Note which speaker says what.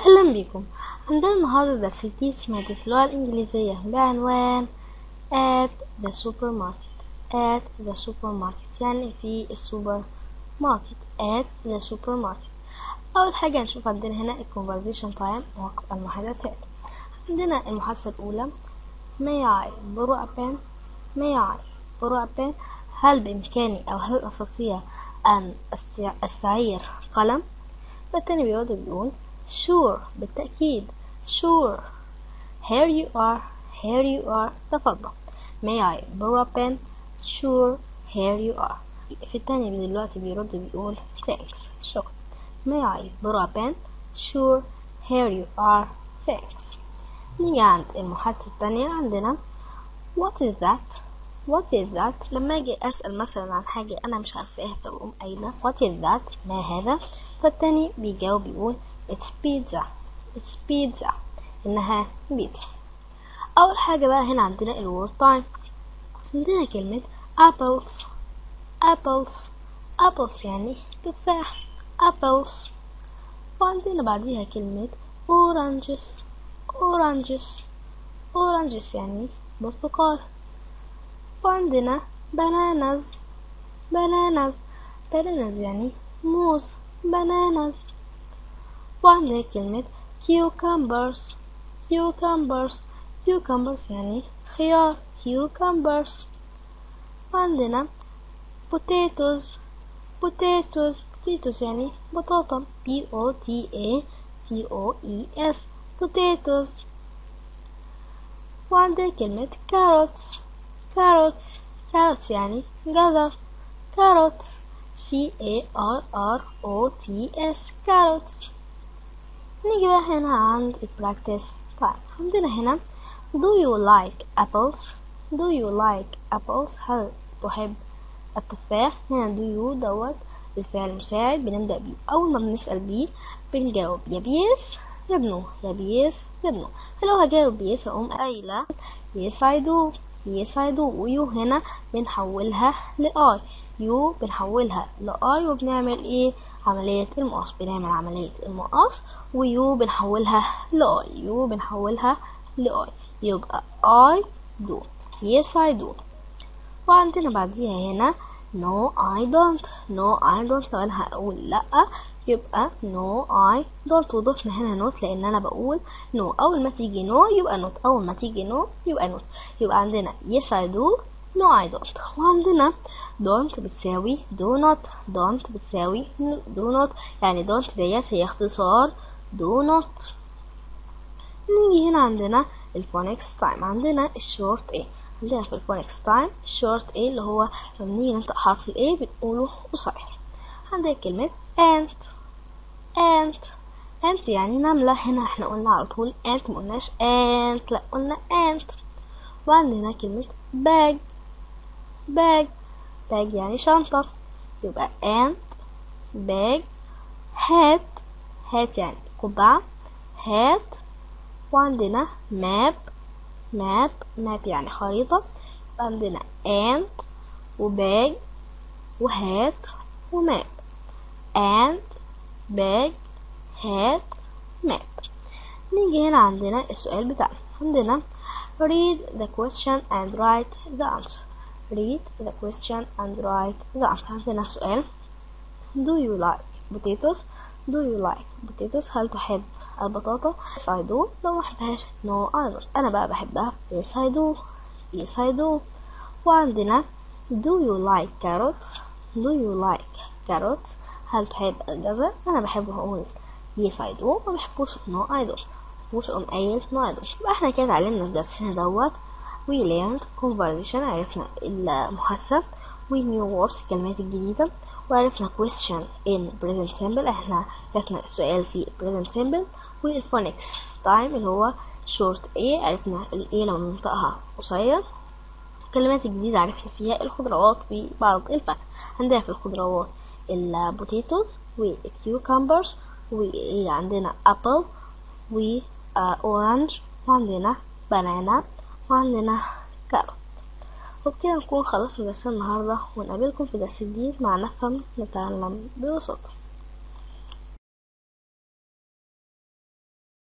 Speaker 1: أهلا بكم عندنا النهاردة درس جديد في مادة اللغة الإنجليزية بعنوان at the supermarket at the supermarket يعني في السوبر ماركت at the supermarket أول حاجة هنشوف عندنا هنا ال conversation time وقت المحادثات عندنا المحادثة الأولى may I borrow a pen may I borrow a pen هل بإمكاني أو هل أستطيع أن أستع- أستعير قلم فالتاني بيرد بيقول sure بالتأكيد sure here you are here you are تفضل may I borrow a pen sure here you are في التاني دلوقتي بيرد بيقول thanks شكرا may I borrow a pen sure here you are thanks نيجي عند المحادثة التانية عندنا what is that what is that لما اجي اسأل مثلا عن حاجة انا مش عارفاها فبقوم قايلة what is that ما هذا فالتاني بيجاوب بيقول it's pizza it's pizza انها بيتزا اول حاجة بقى هنا عندنا الوورد تايم عندنا كلمة apples apples apples يعني تفاح apples وعندنا بعديها كلمة oranges oranges oranges يعني برتقال وعندنا bananas bananas bananas يعني موز bananas وعندنا كلمة cucumbers cucumbers cucumbers يعني خيار cucumbers وعندنا potatoes potatoes potatoes يعني بطاطا B O T A T O E S potatoes وعندنا كلمة carrots carrots carrots يعني جزر carrots C A R R O T S carrots نيجي بقى هنا عند البراكتس طيب عندنا هنا do you like apples do you like apples هل تحب التفاح هنا do you دوت الفعل المساعد بنبدأ بيه أول ما بنسأل بيه بنجاوب يا بيس يا بنو يا بيس يا بنو فلو هجاوب بيس هقوم قايلة yes I do yes I do ويو هنا بنحولها لآي يو بنحولها لآي وبنعمل ايه عملية المقاس بنعمل عملية المقاس ويو بنحولها لآي يو بنحولها لآي يبقى I do yes I do وعندنا بعديها هنا no I don't no I don't لو انا هقول لأ يبقى no I don't وضفنا هنا not لان انا بقول no اول ما تيجي no يبقى not اول ما تيجي no يبقى not يبقى عندنا yes I do no I don't وعندنا don't بتساوي do not don't بتساوي do not يعني don't ديت هي اختصار do not نيجي هنا عندنا الفونكس تايم عندنا الشورت ايه عندنا في الفونكس تايم الشورت ايه اللي هو لما نيجي ننطق حرف الايه بنقوله قصير عندنا كلمة ant ant ant يعني نملة هنا احنا قلنا على طول ant مقلناش ant لا قلنا ant وعندنا كلمة bag bag bag يعني شنطة يبقى ant bag hat hat يعني قبعة hat وعندنا map map map يعني خريطة عندنا ant وباج وهات وماب ant bag hat map نيجي هنا عندنا السؤال بتاعنا عندنا read the question and write the answer read the question and write the answer عندنا سؤال do you like potatoes do you like potatoes هل تحب البطاطا yes I do لو ما بحبهاش no I don't أنا بقى بحبها yes I do yes I do وعندنا do you like carrots do you like carrots هل تحب الجزر أنا بحبه هقول yes I do ما بحبوش no I don't مش أقوم قايل no I don't يبقى احنا كده اتعلمنا في درسنا دوت we learned conversation عرفنا المحادثة we knew words الكلمات الجديدة وعرفنا question in present simple احنا عرفنا السؤال في present simple والفونكس time اللي هو short a عرفنا ال a لما ننطقها قصير الكلمات الجديدة عرفنا فيها الخضروات وبعض الفاكهة عندنا في الخضروات البوتيتوز والكيوكمبرز وعندنا apple وأورانج وعندنا بنانا وعندنا كاروت وبكده نكون خلصنا درس النهاردة ونقابلكم في درس جديد مع نفهم نتعلم ببساطة